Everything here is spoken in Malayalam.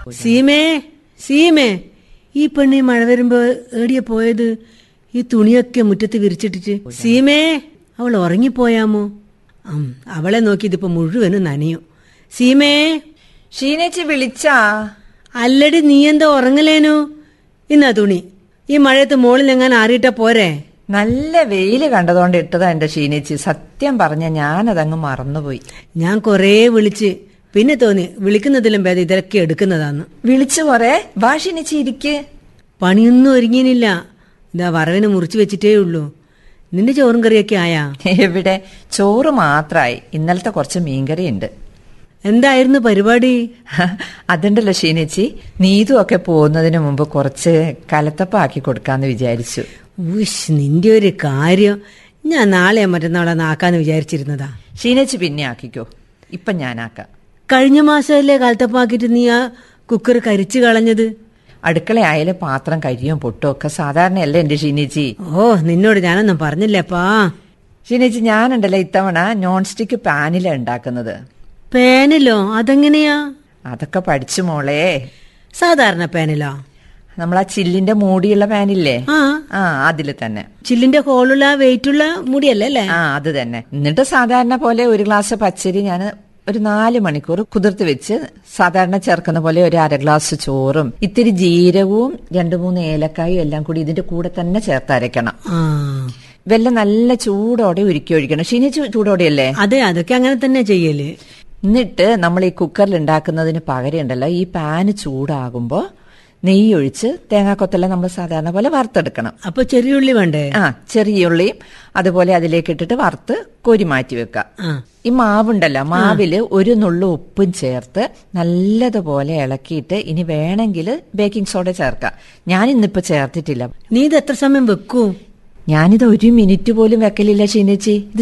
സീമേ സീമേ ഈ പെണ്ണി മഴ വരുമ്പോ ഏടിയ പോയത് ഈ തുണിയൊക്കെ മുറ്റത്ത് വിരിച്ചിട്ടിട്ട് സീമേ അവൾ ഉറങ്ങിപ്പോയാമോ ഉം, അവളെ നോക്കി ഇതിപ്പോ മുഴുവനും നനയും സീമേ ഷീനേച്ചി വിളിച്ചാ അല്ലടി നീ എന്താ ഉറങ്ങലേനു ഇന്നാ തുണി ഈ മഴയത്ത് മോളിൽ എങ്ങാൻ ആറിയിട്ടാ പോരെ നല്ല വെയില് കണ്ടതുകൊണ്ട് ഇട്ടതാ എന്റെ ഷീനേച്ചി സത്യം പറഞ്ഞ ഞാനതങ്ങ് മറന്നുപോയി ഞാൻ കൊറേ വിളിച്ച് പിന്നെ തോന്നി വിളിക്കുന്നതിലും ഭേദം ഇതൊക്കെ എടുക്കുന്നതാന്ന് വിളിച്ചു പോരെ വാ ഷീനേച്ചി ഇരിക്ക് പണിയൊന്നും ഒരുങ്ങിയില്ല ഇതാ വറവിന് മുറിച്ചു വെച്ചിട്ടേ ഉള്ളൂ നിന്റെ ചോറും കറിയൊക്കെ ആയാ എവിടെ ചോറ് മാത്രായി ഇന്നലത്തെ കുറച്ച് മീൻകറി ഉണ്ട് എന്തായിരുന്നു പരിപാടി അതുണ്ടല്ലോ ഷീനേച്ചി നീതു ഒക്കെ പോകുന്നതിന് മുമ്പ് കുറച്ച് കലത്തപ്പാക്കി കൊടുക്കാന്ന് വിചാരിച്ചു ഉഷ് നിന്റെ ഒരു കാര്യം ഞാൻ നാളെയോ മറ്റന്നാളോ നാക്കാന്ന് വിചാരിച്ചിരുന്നതാ ഷീനേച്ചി പിന്നെ ആക്കിക്കോ ഇപ്പൊ ഞാനാക്കാം കഴിഞ്ഞ മാസമല്ലേ കാലത്തപ്പാക്കിട്ട് നീ ആ കുക്കർ കരിച്ചു കളഞ്ഞത് അടുക്കളയായാല് പാത്രം കരിയും പൊട്ടും ഒക്കെ സാധാരണയല്ലേ എന്റെ ഷീനേച്ചി ഓ നിന്നോട് ഞാനൊന്നും പറഞ്ഞില്ലേപ്പാ ഷീനേച്ചി ഞാനുണ്ടല്ലോ ഇത്തവണ നോൺ സ്റ്റിക്ക് പാനിലാ ഉണ്ടാക്കുന്നത് പേനലോ അതെങ്ങനെയാ അതൊക്കെ പഠിച്ചു മോളെ സാധാരണ പേനലോ നമ്മൾ ആ ചില്ലിന്റെ മൂടിയുള്ള പാനില്ലേ ആ ആ അതില് തന്നെ ചില്ലിന്റെ ഹോളുള്ള വെയിറ്റുള്ള മുടിയല്ലേ അല്ലേ ആ അത് തന്നെ എന്നിട്ട് സാധാരണ പോലെ ഒരു ഗ്ലാസ് പച്ചരി ഞാൻ ഒരു നാല് മണിക്കൂർ കുതിർത്ത് വെച്ച് സാധാരണ ചേർക്കുന്ന പോലെ ഒരു അര ഗ്ലാസ് ചോറും ഇത്തിരി ജീരകവും രണ്ട് മൂന്ന് ഏലക്കായും എല്ലാം കൂടി ഇതിന്റെ കൂടെ തന്നെ ചേർത്ത് അരയ്ക്കണം ആ വെല്ലം നല്ല ചൂടോടെ ഉരുക്കി ഒഴിക്കണം ഷീനി ചൂ- ചൂടോടെയല്ലേ അതെ അതൊക്കെ അങ്ങനെ തന്നെ ചെയ്യല് എന്നിട്ട് നമ്മൾ ഈ കുക്കറിൽ ഉണ്ടാക്കുന്നതിന് പകരം ഉണ്ടല്ലോ ഈ പാന് ചൂടാകുമ്പോൾ നെയ്യ് ഒഴിച്ച് തേങ്ങാക്കൊത്തെല്ലാം നമ്മൾ സാധാരണ പോലെ വറുത്തെടുക്കണം അപ്പൊ ചെറിയുള്ളി വേണ്ടേ ആ ചെറിയ ഉള്ളിയും അതുപോലെ അതിലേക്ക് ഇട്ടിട്ട് വറുത്ത് കോരി മാറ്റി വെക്കുക ആ ഈ മാവുണ്ടല്ലോ മാവില് ഒരു നുള്ളു ഉപ്പും ചേർത്ത് നല്ലതുപോലെ ഇളക്കിയിട്ട് ഇനി വേണമെങ്കിൽ ബേക്കിംഗ് സോഡ ചേർക്കാം ഞാൻ ഇന്നിപ്പോ ചേർത്തിട്ടില്ല നീ ഇത് എത്ര സമയം വെക്കൂ ഞാനിത് ഒരു മിനിറ്റ് പോലും വെക്കലില്ല ഷീനച്ചി ഇത്